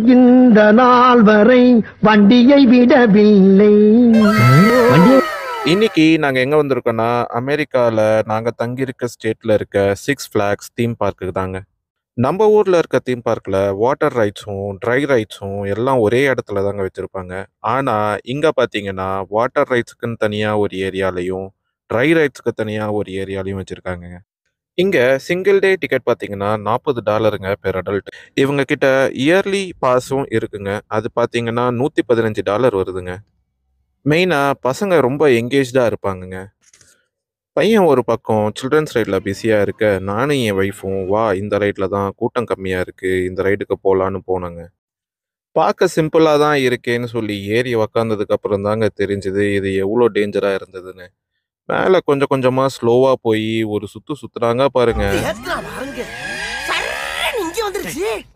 இந்த நாள் வரை வண்டியை விடவில்லை வண்டியை இன்னைக்கு நாங்க எங்க வந்திருக்கோம்னா அமெரிக்கால நாங்க தங்கியிருக்க ஸ்டேட்ல இருக்க சிக்ஸ் ஃபிளாக்ஸ் தீம் பார்க்குக்கு தாங்க நம்ம ஊர்ல இருக்க தீம் பார்க்ல வாட்டர் ரைட்ஸும் ட்ரை ரைட்ஸும் எல்லாம் ஒரே இடத்துல தாங்க வச்சிருப்பாங்க ஆனா இங்க பாத்தீங்கன்னா வாட்டர் ரைட்ஸுக்குன்னு தனியா ஒரு ஏரியாலையும் ட்ரை ரைட்ஸ்க்கு தனியா ஒரு ஏரியாலையும் வச்சிருக்காங்க இங்க சிங்கிள் டே டிக்கெட் பாத்தீங்கன்னா நாற்பது டாலருங்க பெர் அடல்ட் இவங்க கிட்ட இயர்லி பாஸும் இருக்குங்க அது பாத்தீங்கன்னா நூத்தி பதினஞ்சு டாலர் வருதுங்க மெயினாக பசங்க ரொம்ப எங்கேஜ்டாக இருப்பாங்கங்க பையன் ஒரு பக்கம் சில்ட்ரன்ஸ் ரைடில் பிஸியாக இருக்க நானும் என் ஒய்ஃபும் வா இந்த ரைடில் தான் கூட்டம் கம்மியாக இருக்குது இந்த ரைடுக்கு போகலான்னு போனோங்க பார்க்க சிம்பிளாக தான் இருக்கேன்னு சொல்லி ஏறி உக்காந்ததுக்கு அப்புறம் தாங்க தெரிஞ்சுது இது எவ்வளோ டேஞ்சராக இருந்ததுன்னு மேலே கொஞ்சம் கொஞ்சமாக ஸ்லோவாக போய் ஒரு சுற்று சுற்றுறாங்க பாருங்க ஏத்தலாம் வாருங்க சரண் இங்க வந்துருச்சு